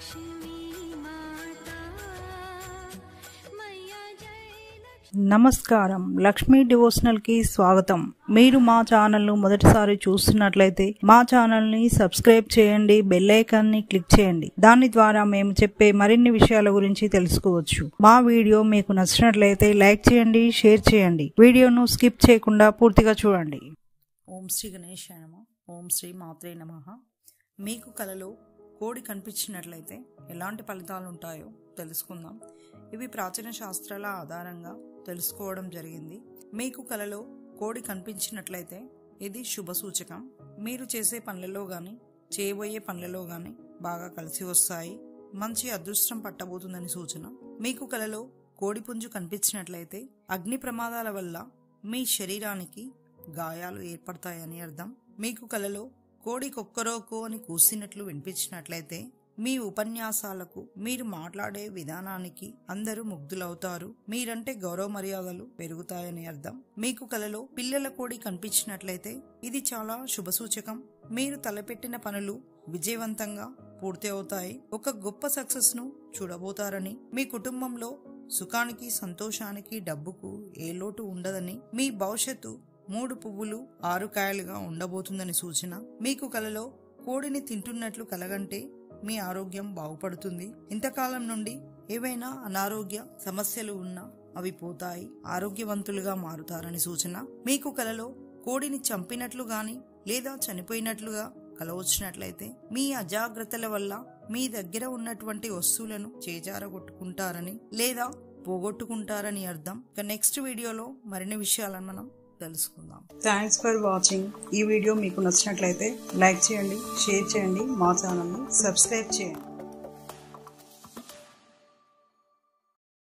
నమస్కారం లక్ష్మీ డివోషనల్ కి స్వాగతం మీరు మా ఛానల్ ను మొదటిసారి చూస్తున్నట్లయితే మా ఛానల్ ని సబ్స్క్రైబ్ చేయండి బెల్ ఐకాన్ ని క్లిక్ చేయండి దాని ద్వారా మేము చెప్పే మరిన్ని విషయాల గురించి తెలుసుకోవచ్చు మా వీడియో మీకు నచ్చినట్లయితే లైక్ చేయండి షేర్ చేయండి వీడియోను స్కిప్ చేయకుండా పూర్తిగా చూడండి ఓం శ్రీ గణేష్ నమ ఓం శ్రీ మాత్రే నమ మీకు కలలో కోడి కనిపించినట్లయితే ఎలాంటి ఫలితాలు ఉంటాయో తెలుసుకుందాం ఇవి ప్రాచీన శాస్త్రాల ఆధారంగా తెలుసుకోవడం జరిగింది మీకు కలలో కోడి కనిపించినట్లయితే ఇది శుభ సూచకం మీరు చేసే పనులలో గాని చేయబోయే పనులలో గాని బాగా కలిసి వస్తాయి మంచి అదృష్టం పట్టబోతుందని సూచన మీకు కలలో కోడి పుంజు కనిపించినట్లయితే అగ్ని ప్రమాదాల వల్ల మీ శరీరానికి గాయాలు ఏర్పడతాయని అర్థం మీకు కలలో కోడి కొక్కరోకో అని కూసినట్లు వినిపించినట్లయితే మీ ఉపన్యాసాలకు మీరు మాట్లాడే విధానానికి అందరూ ముగ్ధులవుతారు మీరంటే గౌరవ మర్యాదలు పెరుగుతాయని అర్థం మీకు కలలో పిల్లల కోడి కనిపించినట్లయితే ఇది చాలా శుభసూచకం మీరు తలపెట్టిన పనులు విజయవంతంగా పూర్తి అవుతాయి ఒక గొప్ప సక్సెస్ ను చూడబోతారని మీ కుటుంబంలో సుఖానికి సంతోషానికి డబ్బుకు ఏ లోటు ఉండదని మీ భవిష్యత్తు మూడు పువ్వులు ఆరు కాయలుగా ఉండబోతుందని సూచన మీకు కలలో కోడిని తింటున్నట్లు కలగంటే మీ ఆరోగ్యం బాగుపడుతుంది ఇంతకాలం నుండి ఏవైనా అనారోగ్య సమస్యలు ఉన్నా అవి పోతాయి ఆరోగ్యవంతులుగా మారుతారని సూచన మీకు కలలో కోడిని చంపినట్లు గాని లేదా చనిపోయినట్లుగా కలవచ్చినట్లయితే మీ అజాగ్రత్తల వల్ల మీ దగ్గర ఉన్నటువంటి వస్తువులను చేజారగొట్టుకుంటారని లేదా పోగొట్టుకుంటారని అర్థం ఇక నెక్స్ట్ వీడియోలో మరిన్ని విషయాలను మనం తెలుసుకుందాం థ్యాంక్స్ ఫర్ వాచింగ్ ఈ వీడియో మీకు నచ్చినట్లయితే లైక్ చేయండి షేర్ చేయండి మా ఛానల్ని సబ్స్క్రైబ్ చేయండి